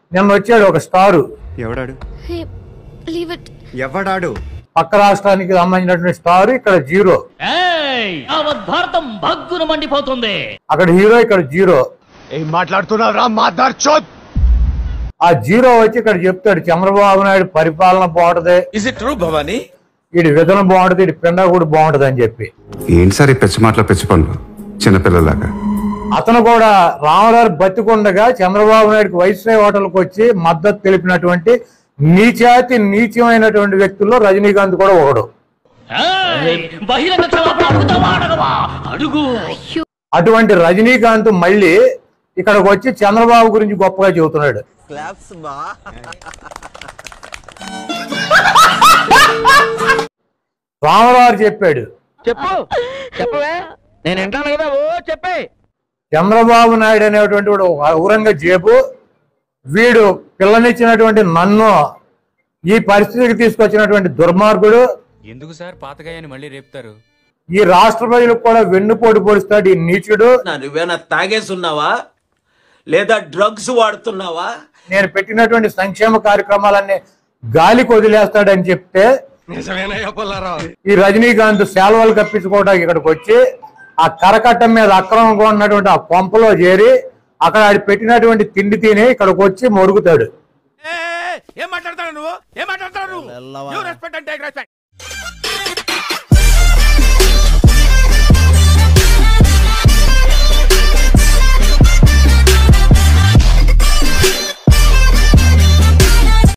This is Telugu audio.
నిన్న వచ్చాడు ఒక స్టారు ఎవడాడు Hey, leave it. ఎవడాడు పక్క రాష్ట్రానికి సంబంధించినటువంటి స్టార్ ఇక్కడ జీరో ఏయ్ యావత్ భారతం భగ్గున మండిపోతుంది అక్కడ హీరో ఇక్కడ జీరో ఏం మాట్లాడుతున్నావు రా మాదార్ చోత్ ఆ జీరో వచ్చి ఇక్కడ చెప్తాడు చంద్రబాబు నాయుడు పరిపాలన బాగుంటది ఇస్ ఇట్ ట్రూ భవానీ వీడి విధన బాగుంటది వీడి పిండ కూడా బాగుంటది అని చెప్పి ఏంటి సార్ ఈ పెచ్చ మాటల పెచ్చ పనులు చిన్నపిల్లలాగా అతను కూడా రామగారు బతికుండగా చంద్రబాబు నాయుడుకి వైస్రాయ్ హోటల్కి వచ్చి మద్దతు తెలిపినటువంటి నీచాతి నీచమైనటువంటి వ్యక్తుల్లో రజనీకాంత్ కూడా ఒకడు ఏయ్, బహిరంగ క్షమాపణ అడుగుతావా అడగవా అడుగు అటువంటి రజనీకాంత్ మళ్ళీ ఇక్కడికి వచ్చి చంద్రబాబు గురించి గొప్పగా చెబుతున్నాడు రామరావు చెప్పాడు చెప్పు చెప్పవే నేను వింటాను కదా ఓ చెప్పే చంద్రబాబు నాయుడు అనేటువంటి వాడు ఒక ఔరంగజేబు వీడు పిల్లనిచ్చినటువంటి నన్ను ఈ పరిస్థితికి తీసుకొచ్చినటువంటి దుర్మార్గుడు ఎందుకు సార్ పాతగాయని మళ్ళీ రేపుతారు ఈ రాష్ట్ర ప్రజలకు కూడా వెన్నుపోటు పొడుస్తాడు ఈ నీచుడు నువ్వేనా తాగేసున్నావా లేదా డ్రగ్స్ వాడుతున్నావా నేను పెట్టినటువంటి సంక్షేమ కార్యక్రమాలన్నీ గాలికి వదిలేస్తాడని చెప్తే ఈ రజనీకాంత్ శాల్వాలు కప్పించుకోవడానికి ఇక్కడికి వచ్చి ఆ కరకట్టం మీద అక్రమంగా ఉన్నటువంటి ఆ కొంపలో చేరి అక్కడ ఆడి పెట్టినటువంటి తిండి తిని ఇక్కడికి వచ్చి మొరుగుతాడు ఏం మాట్లాడతాడు నువ్వు ఏం మాట్లాడతాడు నువ్వు రెస్పెక్ట్ అంటే